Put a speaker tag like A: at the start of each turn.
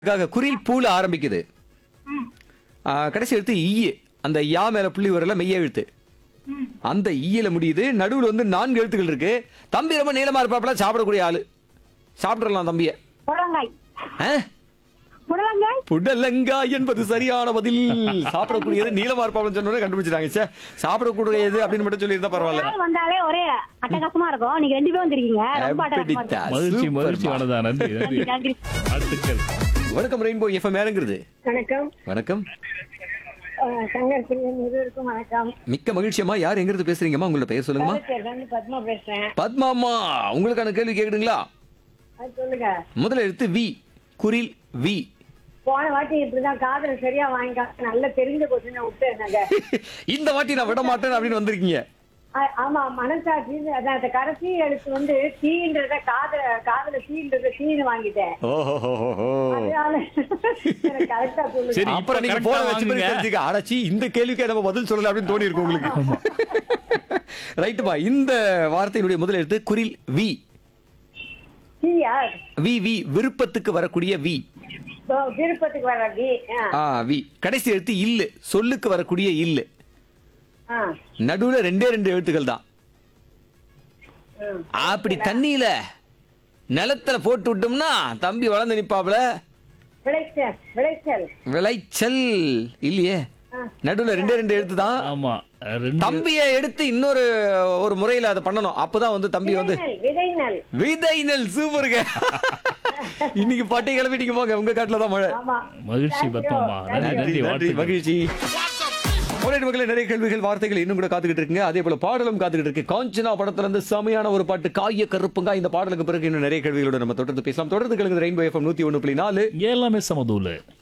A: இதுக்காக குரில் பூல ஆரம்பிக்குது ஆ, கடைசி எழுத்து ஈய அந்த யா மேல புள்ளி வரல மெய்ய எழுத்து அந்த ஈயில முடியுது நடுவுல வந்து நான்கு எழுத்துக்கள் இருக்கு தம்பி ரொம்ப நீளமா இருப்பாப்ல சாப்பிடக்கூடிய ஆளு சாப்பிடலாம் தம்பிய
B: புடலங்காய்
A: ஆ?
B: புடலங்காய்
A: புடலங்கா என்பது சரியான பதில் சாப்பிடக்கூடியது நீளமா இருப்பாப்லன்னு சொன்னோட கண்டுபிடிச்சிட்டாங்க சே சாப்பிடக்கூடியது அப்படின்னு மட்டும் சொல்லியிருந்தா பரவாயில்ல
B: நாள் வந்தாலே ஒரே அட்டகாசமா இருக்கும் நீங்க ரெண்டு பேரும் வந்திருக்கீங்க ரொம்ப அட்டகாசமா இருக்கும்
A: அப்படித்தான்.
C: மகிழ்ச்சி
A: சூப்பர்மா.
C: மகிழ்ச்சி ஆனதா நன்றி நன்றி
B: நன்றி நன்றி
C: வாழ்த்துக்கள்
A: வணக்கம் ரெயின்போ எஃப்எம் யாருங்கிறது
D: வணக்கம்
A: வணக்கம்
D: அஹ் சங்கர் பிரியன் இருவருக்கும் வணக்கம்
A: மிக்க மகிழ்ச்சியம்மா யார் எங்கிருந்து பேசுறீங்கம்மா உங்களோட பெயர் சொல்லுங்கம்மா
D: வந்து பத்மா பேசுறேன்
A: பத்மாம்மா உங்களுக்கான கேள்வி கேக்குதுங்களா
D: அது சொல்லுங்க
A: முதல் எழுத்து வி குரில் வி
D: போன வாட்டி இப்படிதான் காதல் சரியா வாங்கிக்காம நல்ல தெரிஞ்ச கொஸ்டின் விட்டேன் நாங்க
A: இந்த வாட்டி நான் விட மாட்டேன் அப்படின்னு வந்திருக்கீங்க
D: அ- ஆமா மனசாட்சி அதான் அந்த கடைசி எழுத்து வந்து தீன்றத காதல காதல தீன்றத தீன்னு வாங்கிட்டேன்
A: ஓஹோ
D: அதனால எனக்கு கரெக்டா சொல்லுங்க
C: சரி.
A: அப்புறம் நீங்க
C: correct
A: போன
C: ஆ
A: வச்சு
C: வாங்குங்க.
A: தெரிஞ்சுக்க அடச்சி இந்த கேள்விக்கே நம்ம பதில் சொல்லல அப்படின்னு தோணி இருக்கு உங்களுக்கு ரைட்டுமா இந்த வார்த்தையினுடைய முதல் எழுத்து குரில் வி
D: தீயா
A: வி வி விருப்பத்துக்கு வரக்கூடிய வி
D: இப்போ விருப்பத்துக்கு வர வி ஆ,
A: ஆ வி கடைசி எழுத்து இல்லு சொல்லுக்கு வரக்கூடிய இல்லு
D: ஆ,
A: நடுவுல ரெண்டே ரெண்டு எழுத்துக்கள் தான்
D: ம்.
A: அப்படி தண்ணியில நிலத்துல போட்டு விட்டோம்னா தம்பி வளர்ந்து நிப்பாப்ல
D: விளைச்சல் விளைச்சல்
A: விளைச்சல் இல்லையே நடுவுல ரெண்டே ரெண்டு எழுத்து தான்
C: ஆமா ரெண்டு
A: தம்பியை எடுத்து இன்னொரு ஒரு முறையில அதை பண்ணணும் அப்பதான் வந்து தம்பி வந்து
D: விதைநெல் விதைநெல்
A: விதை நெல் சூப்பருங்க இன்னைக்கு பாட்டி கிளம்பிட்டீங்க போங்க உங்க காட்டுல தான் மழை
D: ஆமா
C: மகிழ்ச்சி பத்மாமா நன்றி நன்றி
A: நன்றி
C: வாழ்த்துக்கள்
A: மகிழ்ச்சி ஒரே மக்களே நிறைய கேள்விகள் வார்த்தைகள் இன்னும் கூட காத்துக்கிட்டு இருக்குங்க அதே போல பாடலும் காத்துக்கிட்டு இருக்கு காஞ்சனா படத்துல இருந்து செமையான ஒரு பாட்டு காய கருப்புங்க இந்த பாடலுக்கு பிறகு இன்னும் நிறைய கேள்விகளோட நம்ம தொடர்ந்து பேசலாம் தொடர்ந்து கேளுங்க ரெயின்போ எஃப்எம் நூத்தி ஒண்ணு புள்ளி நாலு
C: எல்லாமே சமதூல